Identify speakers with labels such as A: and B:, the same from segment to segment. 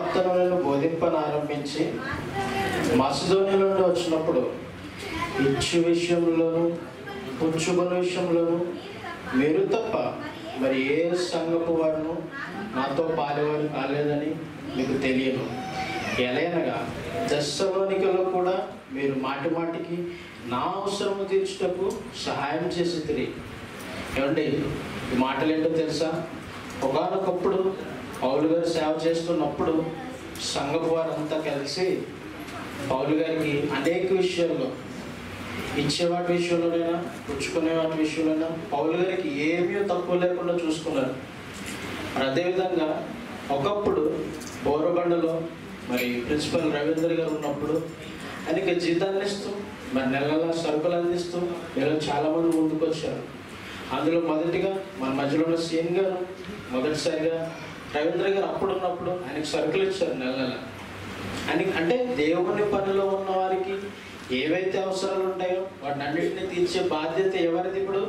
A: సువార్తను నేను బోధింపనారంభించి మసదోని నుండి వచ్చినప్పుడు ఇచ్చు విషయంలోను పుచ్చుకున్న విషయంలోను మీరు తప్ప మరి ఏ సంఘపు వాడును నాతో పాలేవారు కాలేదని మీకు తెలియను ఎలయనగా దశలోనికలో కూడా మీరు మాటి మాటికి నా అవసరము తీర్చుటకు సహాయం చేసి తిరిగి ఏమండి ఈ మాటలు ఏంటో తెలుసా ఒకనొకప్పుడు పౌలు గారు సేవ చేస్తున్నప్పుడు సంఘపు వారంతా కలిసి పౌలు గారికి అనేక విషయాల్లో ఇచ్చే వాటి విషయంలోనైనా పుచ్చుకునే వాటి విషయంలోనైనా పౌలు గారికి ఏమీ తక్కువ లేకుండా చూసుకున్నారు మరి అదేవిధంగా ఒకప్పుడు బోరబండలో మరి ప్రిన్సిపల్ రవీంద్ర గారు ఉన్నప్పుడు ఆయనకి జీతాన్ని ఇస్తూ మరి నెల నెల సరుకులు అందిస్తూ ఇలా చాలామంది ముందుకు వచ్చారు అందులో మొదటిగా మన మధ్యలో ఉన్న సీఎం గారు మొదటిసారిగా రవీంద్ర గారు అప్పుడు ఉన్నప్పుడు ఆయనకి సరుకులు ఇచ్చారు నెల నెల అని అంటే దేవుని పనిలో ఉన్న వారికి ఏవైతే అవసరాలు ఉంటాయో వాటిని అన్నింటినీ తీర్చే బాధ్యత ఎవరిది ఇప్పుడు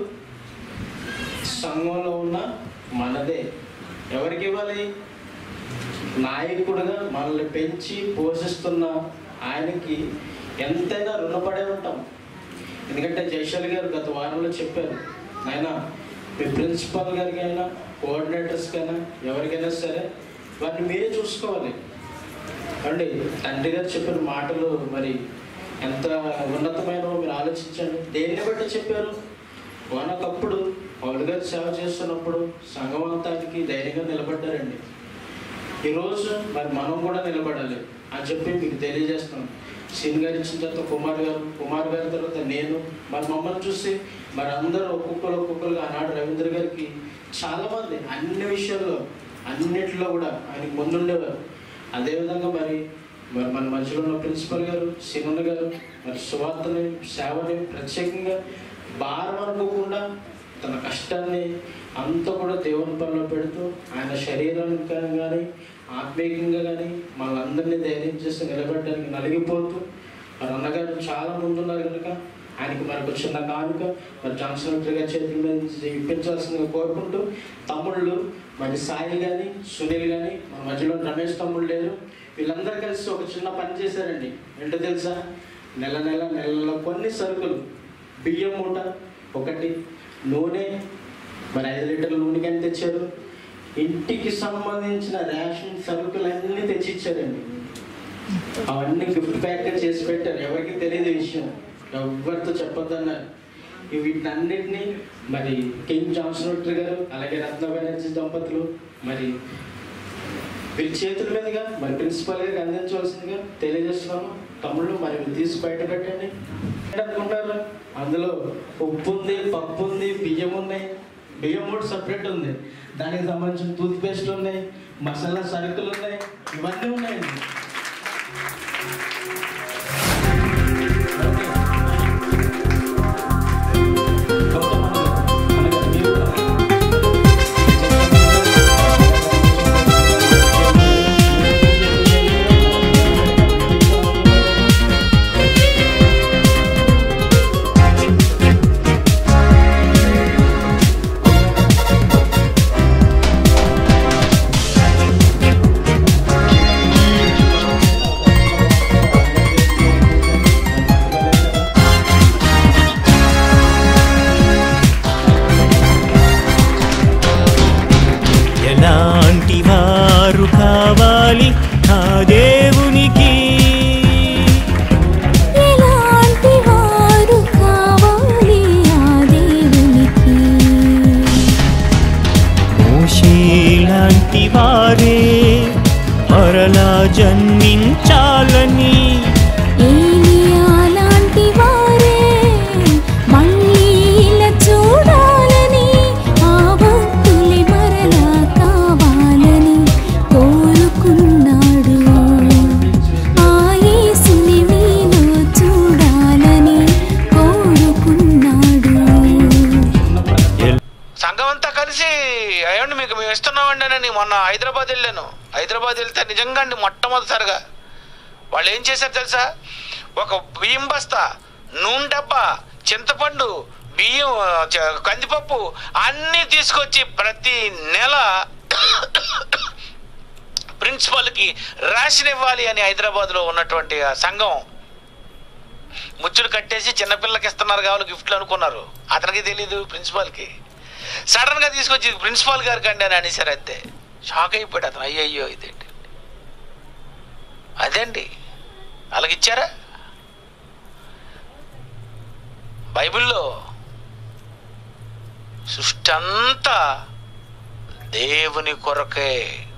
A: సంఘంలో ఉన్న మనదే ఎవరికి ఇవ్వాలి నాయకుడుగా మనల్ని పెంచి పోషిస్తున్న ఆయనకి ఎంతైనా రుణపడే ఉంటాం ఎందుకంటే జయశాలి గారు గత వారంలో చెప్పారు ఆయన మీ ప్రిన్సిపాల్ గారికి అయినా కోఆర్డినేటర్స్కి అయినా ఎవరికైనా సరే వాటిని మీరే చూసుకోవాలి అండి తండ్రి గారు చెప్పిన మాటలు మరి ఎంత ఉన్నతమైనవో మీరు ఆలోచించండి దేన్ని బట్టి చెప్పారు ఒకనొకప్పుడు పౌలు గారు సేవ చేస్తున్నప్పుడు సంఘం అంతానికి ధైర్యంగా నిలబడ్డారండి ఈరోజు మరి మనం కూడా నిలబడాలి అని చెప్పి మీకు తెలియజేస్తున్నాం సీన్ గారు ఇచ్చిన తర్వాత కుమార్ గారు కుమార్ గారి తర్వాత నేను మరి మమ్మల్ని చూసి మరి అందరూ ఒక్కొక్కరు ఒక్కొక్కరుగా ఆనాడు రవీంద్ర గారికి చాలామంది అన్ని విషయాల్లో అన్నిటిలో కూడా ఆయనకి ముందుండేవారు అదేవిధంగా మరి మరి మన మధ్యలో ఉన్న ప్రిన్సిపల్ గారు సీనన్న గారు మరి సువార్తని సేవని ప్రత్యేకంగా భారం అనుకోకుండా తన కష్టాన్ని అంతా కూడా దేవుని పనిలో పెడుతూ ఆయన శరీరానికి కానీ ఆత్మీయంగా కానీ మనందరినీ ధైర్యం చేసి నిలబెట్టడానికి నలిగిపోతూ మరి అన్నగారు చాలా ముందున్నారు కనుక ఆయనకి మనకు చిన్న కానుక మరి జాన్సన్ విక్టర్ గారి చేతుల మీద నుంచి ఇప్పించాల్సిందిగా కోరుకుంటూ తమ్ముళ్ళు మరి సాయి కానీ సునీల్ కానీ మన మధ్యలో రమేష్ తమ్ముళ్ళు లేరు వీళ్ళందరూ కలిసి ఒక చిన్న పని చేశారండి ఏంటో తెలుసా నెల నెల నెలలో కొన్ని సరుకులు బియ్యం మూట ఒకటి నూనె మరి ఐదు లీటర్ల నూనె కానీ తెచ్చారు ఇంటికి సంబంధించిన రేషన్ సరుకులన్నీ తెచ్చిచ్చారండి అవన్నీ గిఫ్ట్ ప్యాక్ చేసి పెట్టారు ఎవరికి తెలియదు ఈ విషయం ఎవరితో చెప్పొద్దన్నారు ఈ వీటన్నిటిని మరి కింగ్ జాన్సన్ విక్టర్ గారు అలాగే రత్న బెనర్జీ దంపతులు మరి వీళ్ళ చేతుల మీదుగా మరి ప్రిన్సిపల్ గారికి అందించవలసిందిగా తెలియజేస్తున్నాము తమ్ముళ్ళు మరి ఇవి తీసి బయట పెట్టండి అనుకుంటారు అందులో ఉప్పు ఉంది పప్పు ఉంది బియ్యం ఉన్నాయి బియ్యం కూడా సపరేట్ ఉంది దానికి సంబంధించిన టూత్ పేస్ట్ ఉన్నాయి మసాలా సరుకులు ఉన్నాయి ఇవన్నీ ఉన్నాయండి
B: ఎలాంటి వారు కావాలి ఆ దేవునికి
C: ఎలాంటి వారు కావాలి ఆ దేవునికి
B: మోషేలాంటి వారే మరలా జన్మించాలని
C: ఏలియా లాంటి వారే మళ్ళీ ఇలా చూడాలని ఆ భక్తులే మరలా కావాలని కోరుకున్నాడు ఆ యేసుని మీలో చూడాలని కోరుకున్నాడు
D: సంఘం అంతా కలిసి అయ్యండి మీకు మేము ఇస్తున్నామండి అని మొన్న హైదరాబాద్ వెళ్ళాను హైదరాబాద్ వెళ్తే నిజంగా అండి మొట్టమొదటిసారిగా వాళ్ళు ఏం చేశారు తెలుసా ఒక బియ్యం బస్తా నూనె డబ్బా చింతపండు బియ్యం చ- కందిపప్పు అన్నీ తీసుకొచ్చి ప్రతి నెల ప్రిన్సిపల్కి రేషన్ ఇవ్వాలి అని హైదరాబాద్లో ఉన్నటువంటి ఆ సంఘం ముచ్చులు కట్టేసి చిన్నపిల్లకి ఇస్తున్నారు కావాలి గిఫ్ట్లు అనుకున్నారు అతనికి తెలీదు ప్రిన్సిపాల్కి సడన్గా తీసుకొచ్చి ప్రిన్సిపాల్ గారికి అండి అని అనేసారు అంతే షాక్ అయిపోయాడు అతను అయ్యయ్యో ఇదేంటి అదేండి అలాగిచ్చారా బైబిల్లో సృష్టి అంతా దేవుని కొరకే